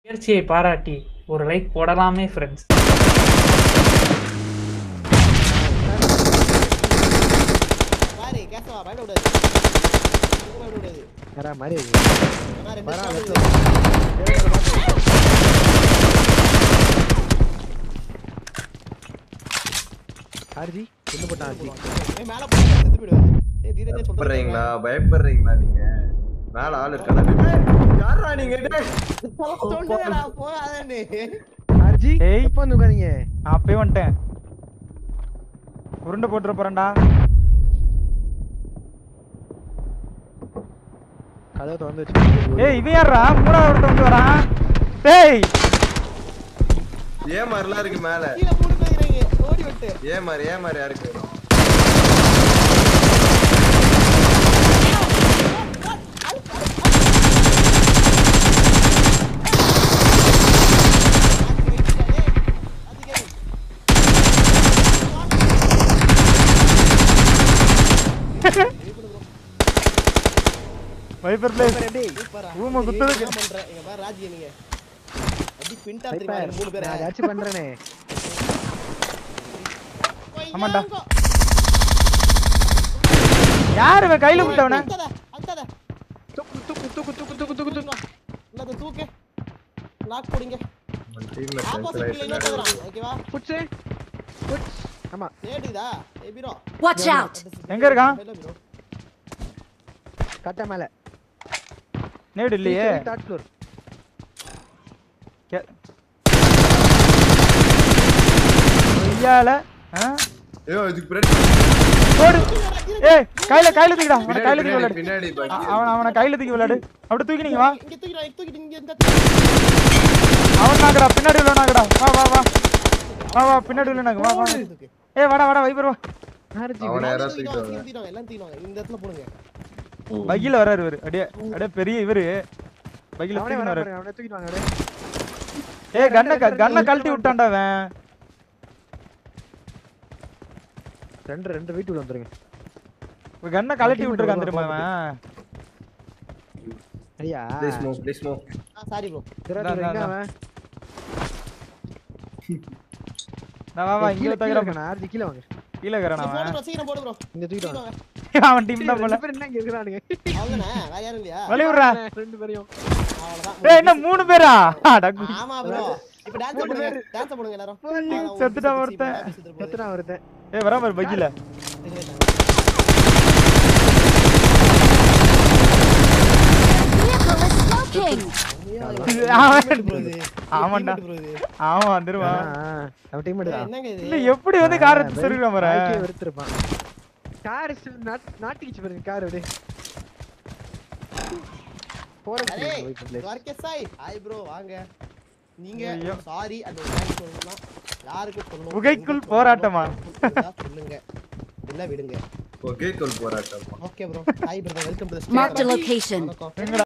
முயற்சியை பாராட்டி ஒரு லைக் போடலாமே ஃப்ரெண்ட்ஸ் பாரு கேசவா பயப்பட விடாது எதுக்கும் பயப்பட விடாது வேற மாதிரி இருக்கு ஆனா ரெண்டு வரா, squad let's வருது. ஆர்ஜி என்ன போட்டான் ஆர்ஜி ஏய், மேல போய் செத்து போயிடுவாரு ஏய் தீரஜே சொல்றேன் பயப்படுறீங்களா பயப்படுறீங்களா நீங்க மேல ஆள் இருக்கா யாரா நீங்க டேய்? சொல்லுடா போகாதன்னு ஆர்ஜி ஏய். எப்போ வந்து உட்காந்தீங்க நான் அப்பயே வந்துட்டேன் உருண்டை போட்டுற போறேன்டா கதவை திறந்து வச்சு ஏய் இவன் யாரா மூணாவது ஒருத்தன் வந்து வரான் டேய் ஏன் மாதிரிலாம் இருக்கு மேல கீழ மூணு பேர் இருக்காங்க ஓடி விட்டு ஏன் மாதிரி ஏன் மாதிரி யாருக்கு வைப்பர் பிளேஸ் டேய் ஊமை குத்துறதுக்கு. என்ன பண்ற இங்க பாரு ராஜி நீங்க அடி பின்டா ஹைப்பர் தெரியுமா மூணு பேர் நான் ஏதாச்சும் பண்றேனே ஆமாண்டா. யார் இவன் கையில விட்டவன அந்தாத அந்தாத தூக்கு தூக்கு தூக்கு தூக்கு தூக்கு தூக்கு தூக்கு இல்ல தூக்கு லாக் போடுங்க டீம்ல ஆப்போசிட்ல சென்சர் இன்னொரு வரான் ஓகேவா புட்ஸ் புட்ஸ் ஆமா ஏடுதா ஏ பீரோ Watch out! எங்க இருக்கான்? கட்ட மேல நேடு இல்லையே தேர்ட் ஃப்ளோர் கே- ஐயால ஆ? ஐயோ இதுக்கு பின்னாடி போடு ஏய் கையில கையில தூக்கிடா அவனை கையில தூக்கி பின்னாடி விளையாடு பின்னாடி அ- பாக்கி அவன அவனை கையில தூக்கி விளையாடு அப்படி தூக்கி நீங்க வா இங்க தூக்கிடா இங்க தூக்கிட்டு இங்க இந்த அவன் நாக்கடா பின்னாடி உள்ள நாக்கடா வா வா வா வா வா பின்னாடி உள்ள நாக்கு வா வா தூக்கு ஏய் வாடா வாடா வைப்பர் வா ஆர்ஜி அவனை யாராவது தூக்கிட்டு தூக்கிட்டு வாங்க, தூக்கிட்டு வாங்க, எல்லாம் தூக்கிட்டு வாங்க. இந்த இடத்துல போடுங்க பையில வராரு இவரு அப்படியே அப்படியே பெரிய இவரு பையில அவனே தூக்கி வர வராரு பாருங்க அவனை தூக்கிட்டு வாங்க அப்படியே ஏய் கண்ணை க- கண்ணை கழட்டி விட்டான்டா அவன் ரெண்டு ரெண்டு வீட்டுக்குள்ள வந்துருங்க இப்ப கண்ணை கழட்டி விட்டுருக்கான் தெரியுமா அவன் ஐயா ப்ளீஸ் மூவ் ப்ளீஸ் மூவ் ஆ சாரி ப்ரோ திராட்டு இந்தா, எங்க இந்தா. அவன் நான் வா வா ஏய், இங்க கீழே கீழே தகர இருக்கானா ஆர்ஜி கீழே வாங்க கீழே இருக்கிறான் போடு அவன் ப்ரோ சீக்கிரம் போடு ப்ரோ இங்க தூக்கிட்டு வாங்க அவன் டீம் தான் போல ரெண்டு பேர் என்ன இங்க இருக்கிறானுங்க அவ்வளவுதானே வேற யாரும் இல்லையா வழி விடுறா ரெண்டு பேரையும் அவ்வளவுதான் ஏய் என்ன மூணு பேரா அட கு- ஆமா ப்ரோ இப்போ டான்ஸ் போடுங்க டான்ஸ் போடுங்க எல்லாரும் செத்துட்டான் ஒருத்தன். எத்தனை வருது ஏய் வரா பாரு பைக்கில Vehicle is smoking! ஆமாண்டா. ஆமா வந்துருவான் அவன் டீம் எடுத்தான் என்னங்க இது இல்ல எப்படி வந்து கார் எடுத்து சொருகிற பாரு வாழ்க்கையை வெறுத்திருப்பான் கார் நாட்டிக்கிச்சு பாருங்க கார் அப்படியே போறேன் அரே துவாரகேசாய் ஹாய் ப்ரோ வாங்க நீங்க ஐயோ. சாரி அந்த தேங்க்ஸ் சொல்லலாம் யாருக்கு சொல்லணும் புகைக்குள் எங்க போராட்டமா? சொல்லணும், சொல்லுங்க இல்ல விடுங்க ஓகே கோல் போராட்டம் okay bro hi brother welcome to Marked a location. வணக்கம் எங்கடா